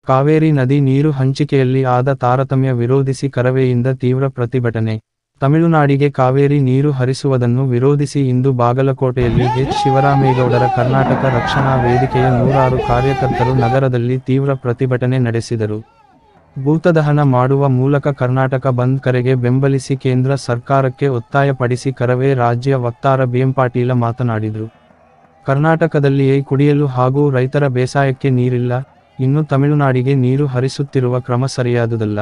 ಕಾವೇರಿ ನದಿ ನೀರು ಹಂಚಿಕೆಯಲ್ಲಿ ಆದ ತಾರತಮ್ಯ ವಿರೋಧಿಸಿ ಕರವೆಯಿಂದ ತೀವ್ರ ಪ್ರತಿಭಟನೆ ತಮಿಳುನಾಡಿಗೆ ಕಾವೇರಿ ನೀರು ಹರಿಸುವುದನ್ನು ವಿರೋಧಿಸಿ ಇಂದು ಬಾಗಲಕೋಟೆಯಲ್ಲಿ ಎಚ್ ಶಿವರಾಮೇಗೌಡರ ಕರ್ನಾಟಕ ರಕ್ಷಣಾ ವೇದಿಕೆಯ ನೂರಾರು ಕಾರ್ಯಕರ್ತರು ನಗರದಲ್ಲಿ ತೀವ್ರ ಪ್ರತಿಭಟನೆ ನಡೆಸಿದರು ಭೂತದಹನ ಮಾಡುವ ಮೂಲಕ ಕರ್ನಾಟಕ ಬಂದ್ ಕರೆಗೆ ಬೆಂಬಲಿಸಿ ಕೇಂದ್ರ ಸರ್ಕಾರಕ್ಕೆ ಒತ್ತಾಯಪಡಿಸಿ ಕರವೇ ರಾಜ್ಯ ವಕ್ತಾರ ಬಿಎಂ ಪಾಟೀಲ ಮಾತನಾಡಿದರು ಕರ್ನಾಟಕದಲ್ಲಿಯೇ ಕುಡಿಯಲು ಹಾಗೂ ರೈತರ ಬೇಸಾಯಕ್ಕೆ ನೀರಿಲ್ಲ ಇನ್ನು ತಮಿಳುನಾಡಿಗೆ ನೀರು ಹರಿಸುತ್ತಿರುವ ಕ್ರಮ ಸರಿಯಾದುದಲ್ಲ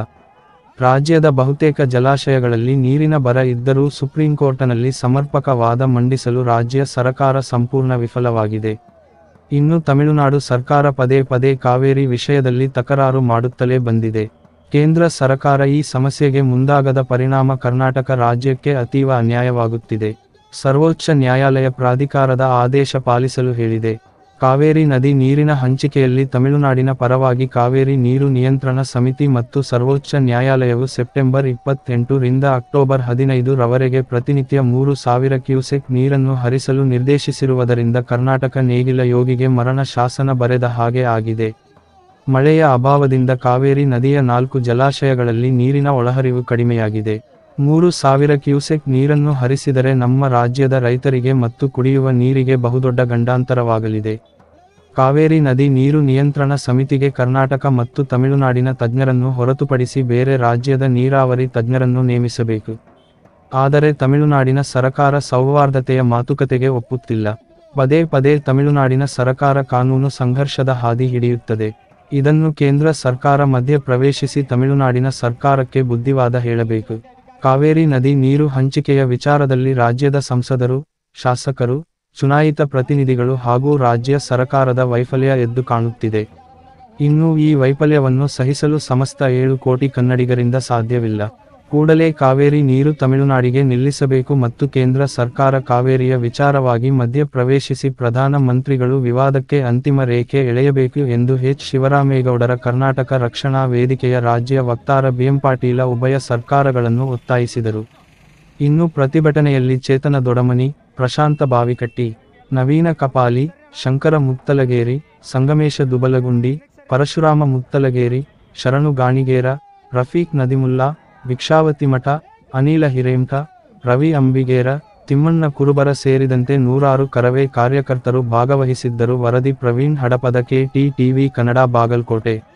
ರಾಜ್ಯದ ಬಹುತೇಕ ಜಲಾಶಯಗಳಲ್ಲಿ ನೀರಿನ ಬರ ಇದ್ದರೂ ಸುಪ್ರೀಂ ಕೋರ್ಟ್ನಲ್ಲಿ ಸಮರ್ಪಕ ವಾದ ಮಂಡಿಸಲು ರಾಜ್ಯ ಸರಕಾರ ಸಂಪೂರ್ಣ ವಿಫಲವಾಗಿದೆ ಇನ್ನು ತಮಿಳುನಾಡು ಸರ್ಕಾರ ಪದೇ ಪದೇ ಕಾವೇರಿ ವಿಷಯದಲ್ಲಿ ತಕರಾರು ಮಾಡುತ್ತಲೇ ಬಂದಿದೆ ಕೇಂದ್ರ ಸರ್ಕಾರ ಈ ಸಮಸ್ಯೆಗೆ ಮುಂದಾಗದ ಪರಿಣಾಮ ಕರ್ನಾಟಕ ರಾಜ್ಯಕ್ಕೆ ಅತೀವ ಅನ್ಯಾಯವಾಗುತ್ತಿದೆ ಸರ್ವೋಚ್ಚ ನ್ಯಾಯಾಲಯ ಪ್ರಾಧಿಕಾರದ ಆದೇಶ ಪಾಲಿಸಲು ಹೇಳಿದೆ ಕಾವೇರಿ ನದಿ ನೀರಿನ ಹಂಚಿಕೆಯಲ್ಲಿ ತಮಿಳುನಾಡಿನ ಪರವಾಗಿ ಕಾವೇರಿ ನೀರು ನಿಯಂತ್ರಣ ಸಮಿತಿ ಮತ್ತು ಸರ್ವೋಚ್ಚ ನ್ಯಾಯಾಲಯವು ಸೆಪ್ಟೆಂಬರ್ ಇಪ್ಪತ್ತೆಂಟು ರಿಂದ ಅಕ್ಟೋಬರ್ ಹದಿನೈದು ರವರೆಗೆ ಪ್ರತಿನಿತ್ಯ ಮೂರು ಸಾವಿರ ಕ್ಯೂಸೆಕ್ ನೀರನ್ನು ಹರಿಸಲು ನಿರ್ದೇಶಿಸಿರುವುದರಿಂದ ಕರ್ನಾಟಕ ನೇಗಿಲ ಯೋಗಿಗೆ ಮರಣ ಶಾಸನ ಬರೆದ ಹಾಗೆ ಆಗಿದೆ ಮಳೆಯ ಅಭಾವದಿಂದ ಕಾವೇರಿ ನದಿಯ ನಾಲ್ಕು ಜಲಾಶಯಗಳಲ್ಲಿ ನೀರಿನ ಒಳಹರಿವು ಕಡಿಮೆಯಾಗಿದೆ ಮೂರು ಸಾವಿರ ಕ್ಯೂಸೆಕ್ ನೀರನ್ನು ಹರಿಸಿದರೆ ನಮ್ಮ ರಾಜ್ಯದ ರೈತರಿಗೆ ಮತ್ತು ಕುಡಿಯುವ ನೀರಿಗೆ ಬಹುದೊಡ್ಡ ಗಂಡಾಂತರವಾಗಲಿದೆ ಕಾವೇರಿ ನದಿ ನೀರು ನಿಯಂತ್ರಣ ಸಮಿತಿಗೆ ಕರ್ನಾಟಕ ಮತ್ತು ತಮಿಳುನಾಡಿನ ತಜ್ಞರನ್ನು ಹೊರತುಪಡಿಸಿ ಬೇರೆ ರಾಜ್ಯದ ನೀರಾವರಿ ತಜ್ಞರನ್ನು ನೇಮಿಸಬೇಕು ಆದರೆ ತಮಿಳುನಾಡಿನ ಸರಕಾರ ಸೌಹಾರ್ದತೆಯ ಮಾತುಕತೆಗೆ ಒಪ್ಪುತ್ತಿಲ್ಲ ಪದೇ ಪದೇ ತಮಿಳುನಾಡಿನ ಸರಕಾರ ಕಾನೂನು ಸಂಘರ್ಷದ ಹಾದಿ ಹಿಡಿಯುತ್ತದೆ ಇದನ್ನು ಕೇಂದ್ರ ಸರ್ಕಾರ ಮಧ್ಯ ಪ್ರವೇಶಿಸಿ ತಮಿಳುನಾಡಿನ ಸರ್ಕಾರಕ್ಕೆ ಬುದ್ಧಿವಾದ ಹೇಳಬೇಕು ಕಾವೇರಿ ನದಿ ನೀರು ಹಂಚಿಕೆಯ ವಿಚಾರದಲ್ಲಿ ರಾಜ್ಯದ ಸಂಸದರು ಶಾಸಕರು ಚುನಾಯಿತ ಪ್ರತಿನಿಧಿಗಳು ಹಾಗೂ ರಾಜ್ಯ ಸರಕಾರದ ವೈಫಲ್ಯ ಎದ್ದು ಕಾಣುತ್ತಿದೆ ಇನ್ನು ಈ ವೈಫಲ್ಯವನ್ನು ಸಹಿಸಲು ಸಮಸ್ತ ಏಳು ಕೋಟಿ ಕನ್ನಡಿಗರಿಂದ ಸಾಧ್ಯವಿಲ್ಲ ಕೂಡಲೇ ಕಾವೇರಿ ನೀರು ತಮಿಳುನಾಡಿಗೆ ನಿಲ್ಲಿಸಬೇಕು ಮತ್ತು ಕೇಂದ್ರ ಸರ್ಕಾರ ಕಾವೇರಿಯ ವಿಚಾರವಾಗಿ ಮಧ್ಯ ಪ್ರವೇಶಿಸಿ ಪ್ರಧಾನ ಮಂತ್ರಿಗಳು ವಿವಾದಕ್ಕೆ ಅಂತಿಮ ರೇಖೆ ಎಳೆಯಬೇಕು ಎಂದು ಎಚ್ ಶಿವರಾಮೇಗೌಡರ ಕರ್ನಾಟಕ ರಕ್ಷಣಾ ವೇದಿಕೆಯ ರಾಜ್ಯ ವಕ್ತಾರ ಬಿಎಂ ಪಾಟೀಲ ಉಭಯ ಸರ್ಕಾರಗಳನ್ನು ಒತ್ತಾಯಿಸಿದರು ಇನ್ನು ಪ್ರತಿಭಟನೆಯಲ್ಲಿ ಚೇತನ ದೊಡಮನಿ ಪ್ರಶಾಂತ ಬಾವಿಕಟ್ಟಿ ನವೀನ ಕಪಾಲಿ ಶಂಕರ ಮುತ್ತಲಗೇರಿ ಸಂಗಮೇಶ ದುಬಲಗುಂಡಿ ಪರಶುರಾಮ ಮುತ್ತಲಗೇರಿ ಶರಣು ಗಾಣಿಗೇರ ರಫೀಕ್ ನದಿಮುಲ್ಲಾ ಭಿಕ್ಷಾವತಿ ಮಠ ಅನಿಲ ಹಿರೇಂಕ ರವಿ ಅಂಬಿಗೇರ ತಿಮ್ಮಣ್ಣ ಕುರುಬರ ಸೇರಿದಂತೆ ನೂರಾರು ಕರವೇ ಕಾರ್ಯಕರ್ತರು ಭಾಗವಹಿಸಿದ್ದರು ವರದಿ Praveen Hadapada K T TV Kannada Bagalkot